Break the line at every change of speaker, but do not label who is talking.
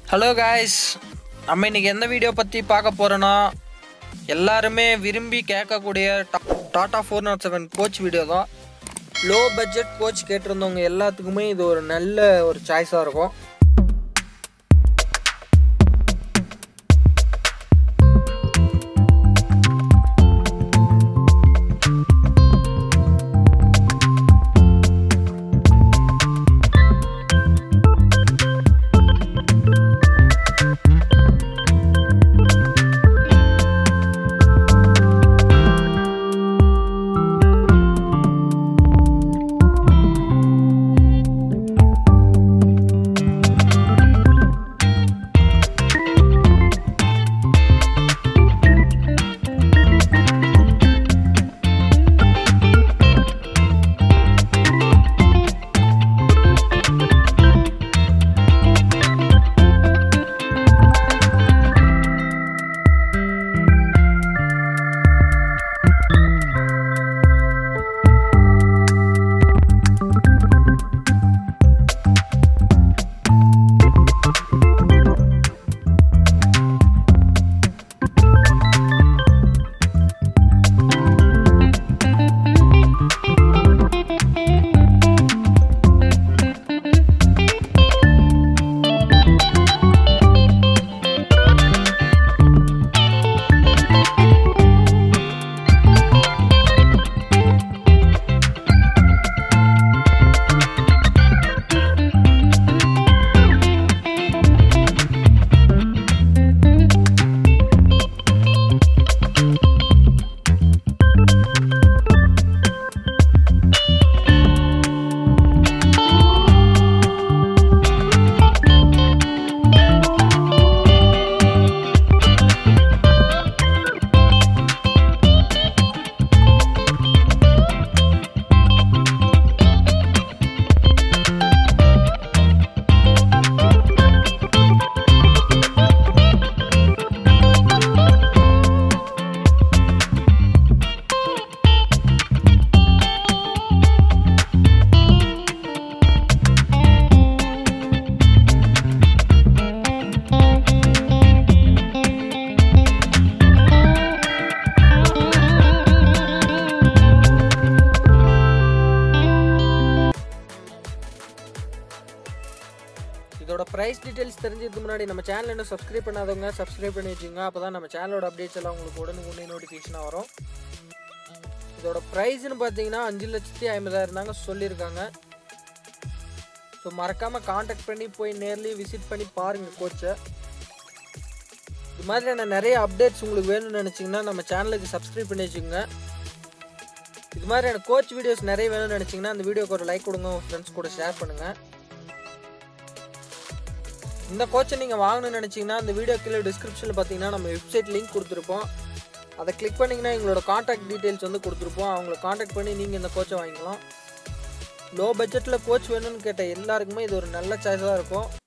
hello guys நம்ம இன்னைக்கு எந்த வீடியோ பற்றி பார்க்க போகிறோன்னா எல்லாருமே விரும்பி கேட்கக்கூடிய டா- Tata four nought seven coach video தான் லோ பட்ஜெட் கோச் கேட்டிருந்தவங்க எல்லாத்துக்குமே இது ஒரு நல்ல ஒரு சாய்ஸாக இருக்கும் இதோட ப்ரைஸ் டீட்டெயில்ஸ் தெரிஞ்சதுக்கு முன்னாடி நம்ம சேனல் இன்னும் சப்ஸ்கிரைப் பண்ணாதவங்க சப்ஸ்கிரைப் பண்ணி வச்சுங்க அப்போ தான் நம்ம சேனலோட அப்டேட்ஸ் எல்லாம் உங்களுக்கு உடனுக்குடனே நோட்டிஃபிகேஷனாக வரும் இதோட ப்ரைஸ்னு பார்த்தீங்கன்னா அஞ்சு லட்சத்தி ஐம்பதாயிரம் தாங்க சொல்லியிருக்காங்க ஸோ மறக்காமல் காண்டாக்ட் பண்ணி போய் நேர்லேயே விசிட் பண்ணி பாருங்கள் கோச்சை இது மாதிரியான நிறைய அப்டேட்ஸ் உங்களுக்கு வேணும்னு நினச்சிங்கன்னா நம்ம சேனலுக்கு சப்ஸ்கிரைப் பண்ணி வச்சுக்கோங்க இது மாதிரியான கோச் வீடியோஸ் நிறைய வேணும்னு நினச்சிங்கன்னா அந்த வீடியோக்கு ஒரு லைக் கொடுங்க உங்கள் ஃப்ரெண்ட்ஸ் கூட ஷேர் பண்ணுங்கள் இந்த கோச்சை நீங்கள் வாங்கணும்னு நினச்சிங்கன்னா இந்த வீடியோ கீழே டிஸ்கிரிப்ஷனில் பார்த்தீங்கன்னா நம்ம வெப்சைட் லிங்க் கொடுத்துருப்போம் அதை கிளிக் பண்ணிங்கன்னா எங்களோட காண்டாக்ட் டீட்டெயில்ஸ் வந்து கொடுத்துருப்போம் அவங்கள காண்டாக்ட் பண்ணி நீங்கள் இந்த கோச்சை வாங்கிக்கலாம் லோ பட்ஜெட்டில் கோச் வேணும்னு கேட்ட எல்லாருக்குமே இது ஒரு நல்ல சாய்ஸாக இருக்கும்